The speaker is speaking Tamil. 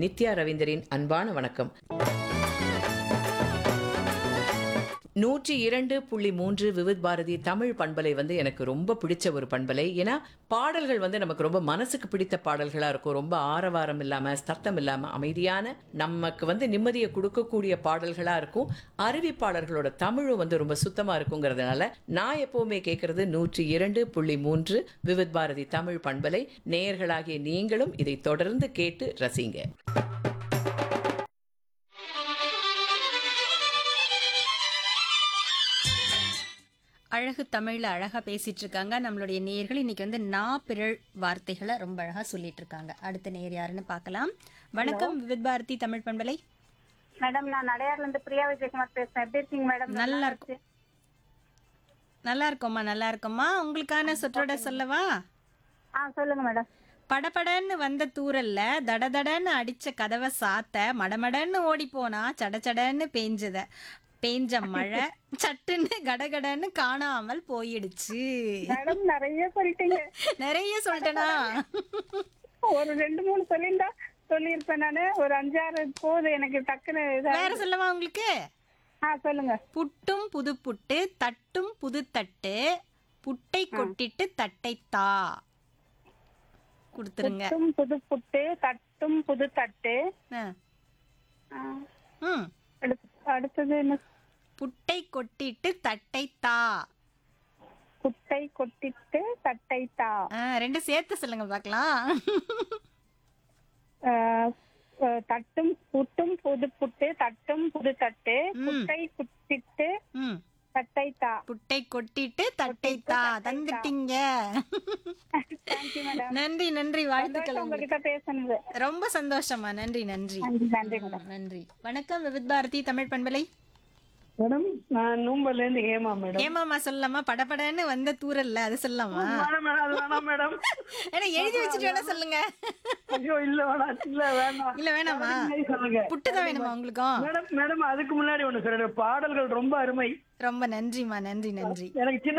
நித்யா ரவீந்தரின் அன்பான வணக்கம் நூற்றி இரண்டு புள்ளி மூன்று விவித் பாரதி தமிழ் பண்பலை வந்து எனக்கு ரொம்ப பிடிச்ச ஒரு பண்பலை ஏன்னா பாடல்கள் வந்து நமக்கு ரொம்ப மனசுக்கு பிடித்த பாடல்களா இருக்கும் ரொம்ப ஆரவாரம் இல்லாம சத்தம் இல்லாம அமைதியான நமக்கு வந்து நிம்மதியை கொடுக்கக்கூடிய பாடல்களா இருக்கும் அறிவிப்பாளர்களோட தமிழும் வந்து ரொம்ப சுத்தமா இருக்குங்கிறதுனால நான் எப்பவுமே கேட்கறது நூற்றி இரண்டு புள்ளி மூன்று விவித் பாரதி தமிழ் பண்பலை நேயர்களாகிய நீங்களும் இதை தொடர்ந்து கேட்டு ரசிங்க அழகு தமிழ்ல அழகா பேசிட்டு இருக்காங்க நம்மளுடைய நேயர்கள் இன்னைக்கு வந்து நா பிறழ் வார்த்தைகளை ரொம்ப அழகா சொல்லிட்டு இருக்காங்க அடுத்த நேயர் யாருன்னு பார்க்கலாம் வணக்கம் விவித் பாரதி தமிழ் பண்பலை மேடம் நான் நடையார்ல இருந்து பிரியா விஜயகுமார் பேசுறேன் எப்படி இருக்கீங்க மேடம் நல்லா இருக்கும் நல்லா இருக்கோம்மா நல்லா இருக்கோம்மா உங்களுக்கான சொற்றோட சொல்லவா ஆ சொல்லுங்க மேடம் படபடன்னு வந்த தூரல்ல தடதடன்னு அடிச்ச கதவை சாத்த மடமடன்னு ஓடி போனா சடச்சடன்னு பேஞ்சத பேஞ்ச மழை சட்டுன்னு கடகடன்னு காணாமல் போயிடுச்சு மேடம் நிறைய சொல்லிட்டீங்க நிறைய சொல்லிட்டேனா ஒரு ரெண்டு மூணு சொல்லியிருந்தா சொல்லியிருப்பேன் நானு ஒரு அஞ்சாறு போகுது எனக்கு டக்குன்னு இதா வேற சொல்லவா உங்களுக்கு ஆ சொல்லுங்க புட்டும் புது புட்டு தட்டும் புது தட்டு புட்டை கொட்டிட்டு தட்டை தா கொடுத்துருங்க புட்டும் புது புட்டு தட்டும் புது தட்டு ஆ. ஆ, ம் அடுத்து- அடுத்தது என்ன புட்டை கொட்டிட்டு தட்டை தா குட்டை கொட்டிட்டு தட்டை தா ஆ, ரெண்டு சேர்த்து சொல்லுங்க பார்க்கலாம் ஆ, ஆ, தட்டும் புட்டும் புது புட்டு தட்டும் புது தட்டு குட்டை குட்டிட்டு ம் தட்டை தா புட்டை கொட்டிட்டு தட்டை தா தந்துட்டீங்க தேங்க்யூ மேடம் நன்றி நன்றி வாழ்த்துக்கள் உங்களுக்கு. உங்ககிட்ட பேசுனது ரொம்ப சந்தோஷமா நன்றி நன்றி நன்றி நன்றி மேடம் நன்றி வணக்கம் விவித் பாரதி தமிழ் பண்பலை மேடம் நான் நூம்பல்ல இருந்து ஹேமா மேடம் ஏமாமா சொல்லலாமா படபடன்னு வந்த தூரல்ல அது சொல்லலாமா வேணாம் மேடம் அது வேணாம் மேடம் ஏன்னா எழுதி வச்சுட்டு வேணா சொல்லுங்க ஐயோ இல்ல வேணாம் இல்ல வேணாம் இல்ல வேணாமா முன்னாடி சொல்லுங்க புட்டு தான் வேணுமா உங்களுக்கும் மேடம் மேடம் அதுக்கு முன்னாடி ஒண்ணு சொல்றேன் பாடல்கள் ரொம்ப அருமை ரொம்ப நன்றிமா நன்றி நன்றி எனக்கு சின்ன